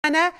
معنا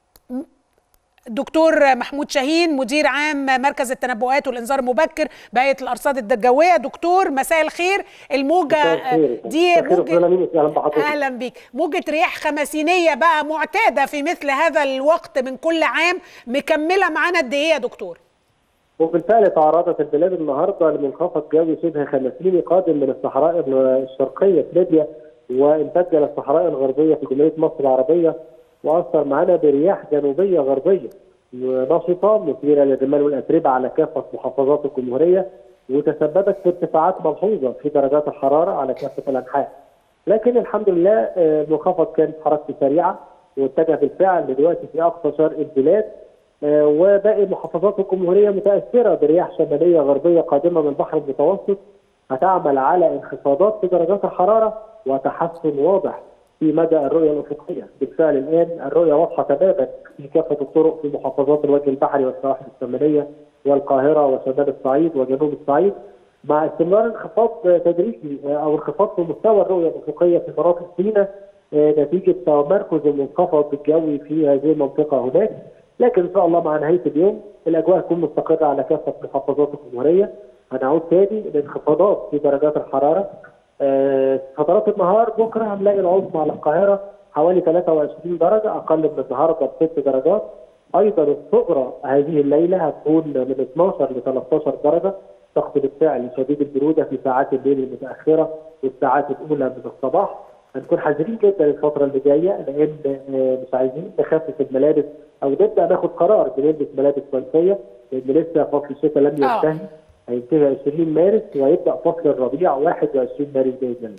دكتور محمود شاهين مدير عام مركز التنبؤات والانذار المبكر بهيئه الارصاد الجويه دكتور مساء الخير الموجه دي موجه اهلا بيك موجه رياح خمسينيه بقى معتاده في مثل هذا الوقت من كل عام مكمله معانا قد ايه يا دكتور وبالفعل تعرضت البلاد النهارده لمنخفض جوي شبه خمسيني قادم من الصحراء الشرقيه في ليبيا وامتد الى الصحراء الغربيه في جمهوريه مصر العربيه واثر معنا برياح جنوبيه غربيه نشطه مثيره للرمال والاتربه على كافه محافظات الجمهوريه وتسببت في ارتفاعات ملحوظه في درجات الحراره على كافه الانحاء. لكن الحمد لله المنخفض كانت حركته سريعه واتجه بالفعل دلوقتي في اقصى شرق البلاد وباقي محافظات الجمهوريه متاثره برياح شماليه غربيه قادمه من البحر المتوسط هتعمل على انخفاضات في درجات الحراره وتحسن واضح في مدى الرؤيه الافقيه، بالفعل الان الرؤيه واضحه تماما في كافه الطرق في محافظات الوجه البحري والسواحل الشماليه والقاهره وشمال الصعيد وجنوب الصعيد مع استمرار انخفاض تدريجي او انخفاض في مستوى الرؤيه الافقيه في مناطق سيناء نتيجه تمركز المنخفض الجوي في هذه المنطقه هناك، لكن ان شاء الله مع نهايه اليوم الاجواء تكون مستقره على كافه محافظات الجمهوريه، هنعود تاني لانخفاضات في درجات الحراره فترات النهار بكره هنلاقي العظمى على القاهره حوالي 23 درجه اقل من النهارده بست درجات ايضا الصغرى هذه الليله هتكون من 12 ل 13 درجه ضغط بالفعل شديد البروده في ساعات الليل المتاخره والساعات الاولى من الصباح هنكون حذرين جدا الفتره اللي جايه لان مش عايزين نخفف الملابس او نبدا ناخد قرار بنلبس ملابس صيفيه لان لسه فصل الشتاء لم ينتهي هينتهي 20 مارس وهيبدا فصل الربيع 21 مارس باذن الله